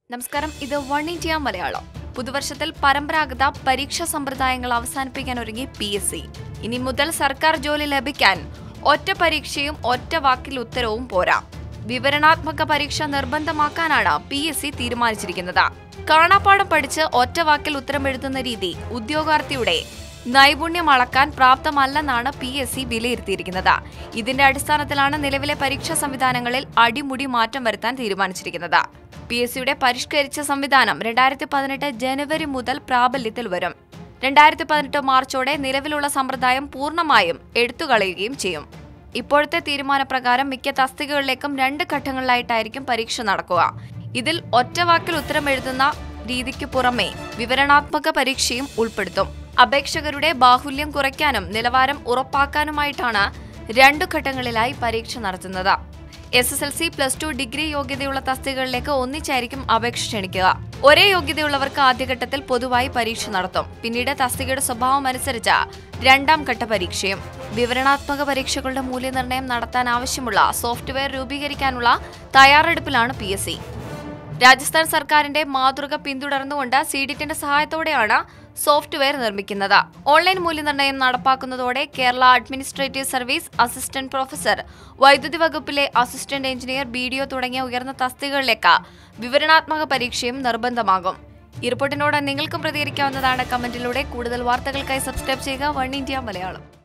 നമസ്കാരം ഇത് one India Malayalam പുതുവർഷത്തിൽ പരമ്പരാഗത പരീക്ഷാ സമ്പ്രദായങ്ങൾ അവസാനിപ്പിക്കാൻ ഒരുങ്ങി പി എസ് സി ഇനി മുതൽ സർക്കാർ ജോലി ലഭിക്കാൻ ഒറ്റ പരീക്ഷയും ഒറ്റ വാക്കിൽ ഉത്തരവും പോരാ വിവരണാത്മക പരീക്ഷ നിർബന്ധമാക്കാനാണ് പി എസ് സി തീരുമാനിച്ചിരിക്കുന്നത് കാണാപ്പാടം പഠിച്ച് ഒറ്റ വാക്കിൽ ഉത്തരം എഴുതുന്ന രീതി ഉദ്യോഗാർത്ഥിയുടെ നൈപുണ്യം അളക്കാൻ പ്രാപ്തമല്ലെന്നാണ് പി എസ് സി വിലയിരുത്തിയിരിക്കുന്നത് ഇതിന്റെ അടിസ്ഥാനത്തിലാണ് നിലവിലെ പരീക്ഷാ സംവിധാനങ്ങളിൽ അടിമുടി മാറ്റം വരുത്താൻ തീരുമാനിച്ചിരിക്കുന്നത് പി എസ് സിയുടെ പരിഷ്കരിച്ച സംവിധാനം രണ്ടായിരത്തി പതിനെട്ട് ജനുവരി മുതൽ പ്രാബല്യത്തിൽ വരും രണ്ടായിരത്തി പതിനെട്ട് മാർച്ചോടെ നിലവിലുള്ള സമ്പ്രദായം പൂർണ്ണമായും എടുത്തുകളയുകയും ചെയ്യും ഇപ്പോഴത്തെ തീരുമാനപ്രകാരം മിക്ക തസ്തികകളിലേക്കും രണ്ട് ഘട്ടങ്ങളിലായിട്ടായിരിക്കും പരീക്ഷ നടക്കുക ഇതിൽ ഒറ്റവാക്കിൽ ഉത്തരം എഴുതുന്ന രീതിക്ക് പുറമെ വിവരണാത്മക പരീക്ഷയും ഉൾപ്പെടുത്തും അപേക്ഷകരുടെ ബാഹുല്യം കുറയ്ക്കാനും നിലവാരം ഉറപ്പാക്കാനുമായിട്ടാണ് രണ്ടു ഘട്ടങ്ങളിലായി പരീക്ഷ നടത്തുന്നത് S S L C plus two degree യോഗ്യതയുള്ള തസ്തികകളിലേക്ക് ഒന്നിച്ചായിരിക്കും അപേക്ഷ ക്ഷണിക്കുക ഒരേ യോഗ്യതയുള്ളവർക്ക് ആദ്യഘട്ടത്തിൽ പൊതുവായി പരീക്ഷ നടത്തും പിന്നീട് തസ്തികയുടെ സ്വഭാവം അനുസരിച്ച് രണ്ടാം ഘട്ട പരീക്ഷയും വിവരണാത്മക പരീക്ഷകളുടെ മൂല്യനിർണ്ണയം നടത്താൻ ആവശ്യമുള്ള സോഫ്റ്റ്വെയർ രൂപീകരിക്കാനുള്ള തയ്യാറെടുപ്പിലാണ് പി എസ് സി രാജസ്ഥാൻ സർക്കാരിന്റെ മാതൃക പിന്തുടർന്നുകൊണ്ട് സിഡിറ്റിന്റെ സഹായത്തോടെയാണ് സോഫ്റ്റ്വെയർ നിർമ്മിക്കുന്നത് ഓൺലൈൻ മൂല്യനിർണ്ണയം നടപ്പാക്കുന്നതോടെ Kerala administrative service assistant professor വൈദ്യുതി വകുപ്പിലെ assistant engineer B D O തുടങ്ങിയ ഉയർന്ന തസ്തികകളിലേക്ക് വിവരണാത്മക പരീക്ഷയും നിർബന്ധമാകും ഈ റിപ്പോർട്ടിനോട് നിങ്ങൾക്കും പ്രതികരിക്കാവുന്നതാണ് കമന്റിലൂടെ കൂടുതൽ വാർത്തകൾക്കായി സബ്സ്ക്രൈബ് ചെയ്യുക വൺ ഇന്ത്യ മലയാളം